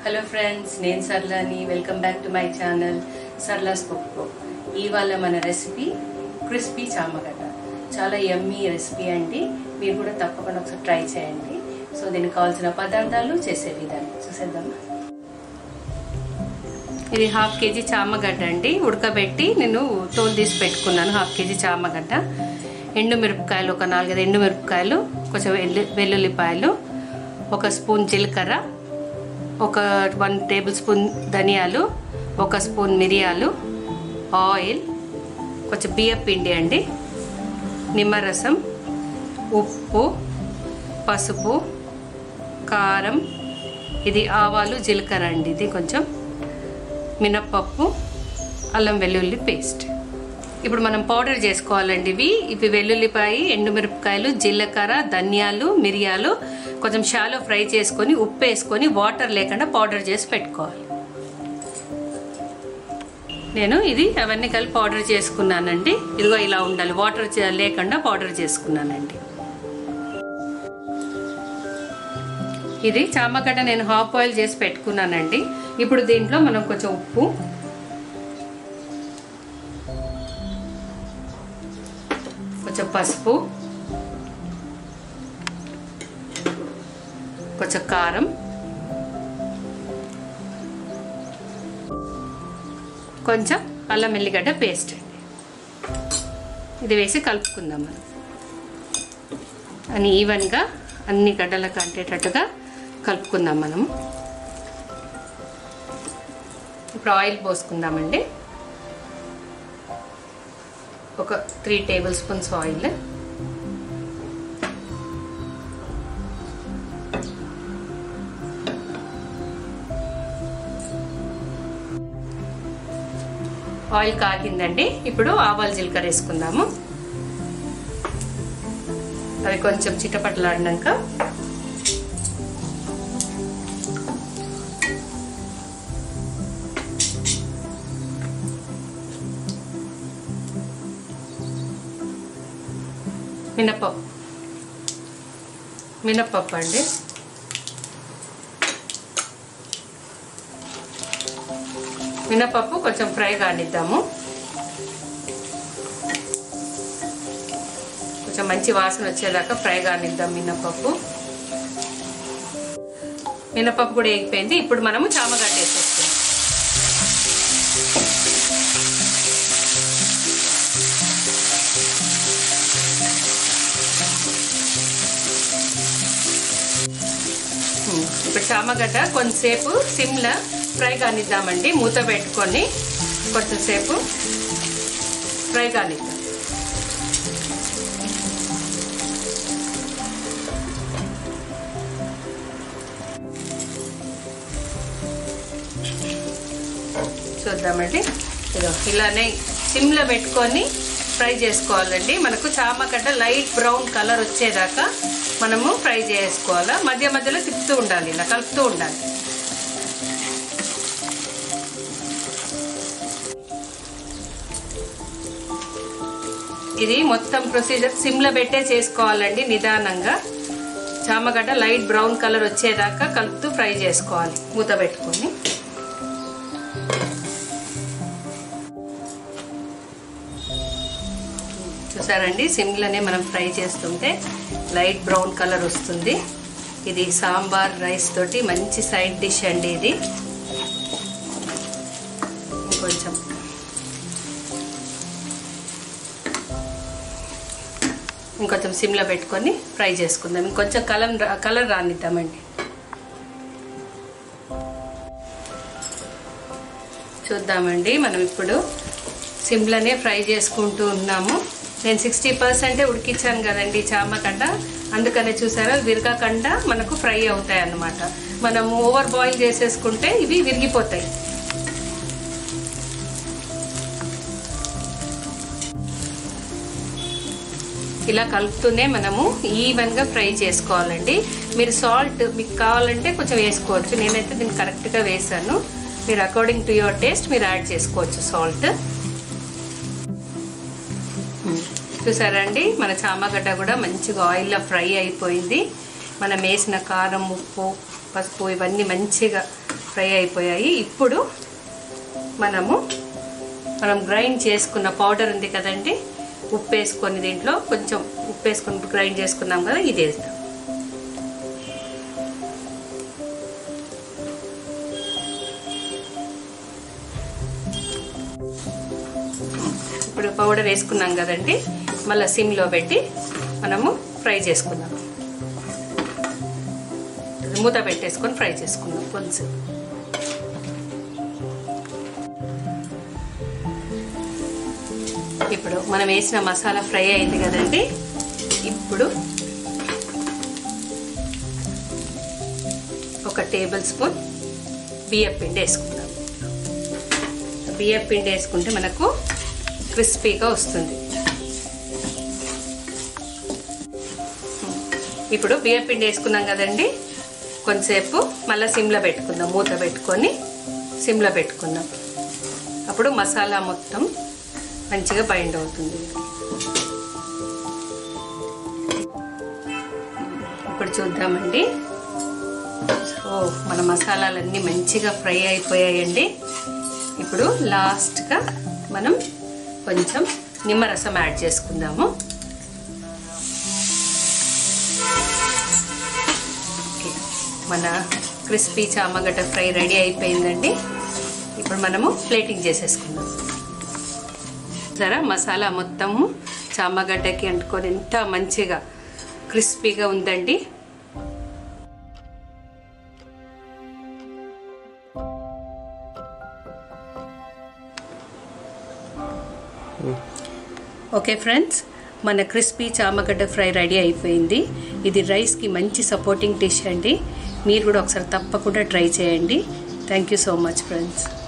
hello friends నేను సర్లాని welcome back to my channel Sarla's cook book ఇవాళ మన రెసిపీ క్రిస్పీ చామగడ్డ చాలా యమ్మీ రెసిపీ అండి మీరు కూడా తప్పకుండా ఒకసారి ట్రై చేయండి సో దీనికి కావాల్సిన పదార్థాలు చేసే విధానం చూసేద్దామా ఇది హాఫ్ కేజీ చామగడ్డ అండి ఉడకబెట్టి నేను తోలు తీసి పెట్టుకున్నాను హాఫ్ కేజీ చామగడ్డ ఎండు మిరపకాయలు ఒక నాలుగైదు ఎండు మిరపకాయలు కొంచెం వెల్లు వెల్లుల్లిపాయలు ఒక స్పూన్ జీలకర్ర ఒక వన్ టేబుల్ స్పూన్ ధనియాలు ఒక స్పూన్ మిరియాలు ఆయిల్ కొంచెం బియ్యం పిండి అండి నిమ్మరసం ఉప్పు పసుపు కారం ఇది ఆవాలు జీలకర్ర అండి ఇది కొంచెం మినప్పప్పు అల్లం వెల్లుల్లి పేస్ట్ ఇప్పుడు మనం పౌడర్ చేసుకోవాలండి ఇవి ఇవి వెల్లుల్లిపాయ ఎండుమిరపకాయలు జీలకర్ర ధనియాలు మిరియాలు కొంచెం షాలో ఫ్రై చేసుకొని ఉప్పు వేసుకొని వాటర్ లేకుండా పౌడర్ చేసి పెట్టుకోవాలి నేను ఇది అవన్నీ కలిపి పౌడర్ చేసుకున్నానండి ఇదిగో ఇలా ఉండాలి వాటర్ లేకుండా పౌడర్ చేసుకున్నానండి ఇది చామగడ్డ నేను హాఫ్ బాయిల్ చేసి పెట్టుకున్నానండి ఇప్పుడు దీంట్లో మనం కొంచెం ఉప్పు కొంచెం పసుపు కొంచెం కారం కొంచెం అల్లం ఎల్లిగడ్డ పేస్ట్ అండి ఇది వేసి కలుపుకుందాం మనం అని ఈవెన్గా అన్ని గడ్డలకు అంటేటట్టుగా కలుపుకుందాం మనము ఇప్పుడు ఆయిల్ పోసుకుందామండి ఒక three tablespoons oil oil కాగిందండి ఇప్పుడు ఆవాలు జీలకర్ర వేసుకుందాము అవి కొంచెం చిటపట్లాడినాక మినపప్పు మినపప్పు అండి మినపప్పు కొంచెం ఫ్రై కానిద్దాము కొంచెం మంచి వాసన వచ్చేదాకా ఫ్రై కానిద్దాం మినపప్పు మినపప్పు కూడా వేగిపోయింది ఇప్పుడు మనము చామగడ్డ వేసేస్తాం ఇప్పుడు చామగడ్డ కొంతసేపు సిమ్లో ఫ్రై కానిద్దామండి మూత పెట్టుకొని కొంచెంసేపు ఫ్రై కానిద్దాం చూద్దామండి ఇదో ఇలానే సిమ్లో పెట్టుకొని ఫ్రై చేసుకోవాలండి మనకు చామగడ్డ లైట్ బ్రౌన్ కలర్ వచ్చేదాకా మనము ఫ్రై చేసుకోవాలా మధ్య మధ్యలో తిప్పుతూ ఉండాలి ఇలా కలుపుతూ ఉండాలి ఇది మొత్తం ప్రొసీజర్ సిమ్లో పెట్టే చేసుకోవాలండి నిదానంగా చామగడ్డ లైట్ బ్రౌన్ కలర్ వచ్చేదాకా కలుపుతూ ఫ్రై చేసుకోవాలి మూత పెట్టుకొని చూసారండి సిమ్లోనే మనం ఫ్రై చేస్తుంటే లైట్ బ్రౌన్ కలర్ వస్తుంది ఇది సాంబార్ రైస్ తోటి మంచి సైడ్ డిష్ అండి ఇది ఇంకొంచెం ఇంకొంచెం సిమ్లో పెట్టుకొని ఫ్రై చేసుకుందాం ఇంకొంచెం కలర్ కలర్ రానిద్దామండి చూద్దామండి మనం ఇప్పుడు సిమ్లోనే ఫ్రై చేసుకుంటూ ఉన్నాము నేను సిక్స్టీ పర్సెంటే ఉడికించాను కదండి చామగడ్డ అందుకనే చూసారా విరగకుండా మనకు ఫ్రై అవుతాయి అన్నమాట మనం ఓవర్ బాయిల్ చేసేసుకుంటే ఇవి విరిగిపోతాయి ఇలా కలుపుతూనే మనము ఈవెన్గా ఫ్రై చేసుకోవాలండి మీరు సాల్ట్ మీకు కావాలంటే కొంచెం వేసుకోవచ్చు నేనైతే దీన్ని కరెక్ట్గా వేసాను మీరు అకార్డింగ్ టు యువర్ టేస్ట్ మీరు యాడ్ చేసుకోవచ్చు సాల్ట్ చూసారండి మన చామగడ్డ కూడా మంచిగా ఆయిల్లో ఫ్రై అయిపోయింది మనం వేసిన కారం ఉప్పు పసుపు ఇవన్నీ మంచిగా ఫ్రై అయిపోయాయి ఇప్పుడు మనము మనం గ్రైండ్ చేసుకున్న పౌడర్ ఉంది కదండి ఉప్పు వేసుకొని దీంట్లో కొంచెం ఉప్పు వేసుకొని గ్రైండ్ చేసుకున్నాం కదా ఇది వేస్తాం ఇప్పుడు పౌడర్ వేసుకున్నాం కదండి మళ్ళీ సిమ్లో పెట్టి మనము ఫ్రై చేసుకుందాం మూత పెట్టేసుకొని ఫ్రై చేసుకుందాం కొంచెం ఇప్పుడు మనం వేసిన మసాలా ఫ్రై అయింది కదండి ఇప్పుడు ఒక టేబుల్ స్పూన్ బియ్యం పిండి వేసుకుందాం బియ్యం పిండి వేసుకుంటే మనకు క్రిస్పీగా వస్తుంది ఇప్పుడు బియ్యం పిండి వేసుకున్నాం కదండి కొంతసేపు మళ్ళీ సిమ్లో పెట్టుకుందాం మూత పెట్టుకొని సిమ్లో పెట్టుకుందాం అప్పుడు మసాలా మొత్తం మంచిగా బైండ్ అవుతుంది ఇప్పుడు చూద్దామండి ఓ మన మసాలాలన్నీ మంచిగా ఫ్రై అయిపోయాయండి ఇప్పుడు లాస్ట్గా మనం కొంచెం నిమ్మరసం యాడ్ చేసుకుందాము ఓకే మన క్రిస్పీ చామగడ్డ ఫ్రై రెడీ అయిపోయిందండి ఇప్పుడు మనము ప్లేటింగ్ చేసేసుకుందాం సరే మసాలా మొత్తము చామగడ్డకి అంటుకొని ఎంత మంచిగా క్రిస్పీగా ఉందండి ఓకే ఫ్రెండ్స్ మన క్రిస్పీ చామగడ్డ ఫ్రై రెడీ అయిపోయింది ఇది రైస్కి మంచి సపోర్టింగ్ డిష్ అండి మీరు కూడా ఒకసారి తప్పకుండా ట్రై చేయండి thank you so much friends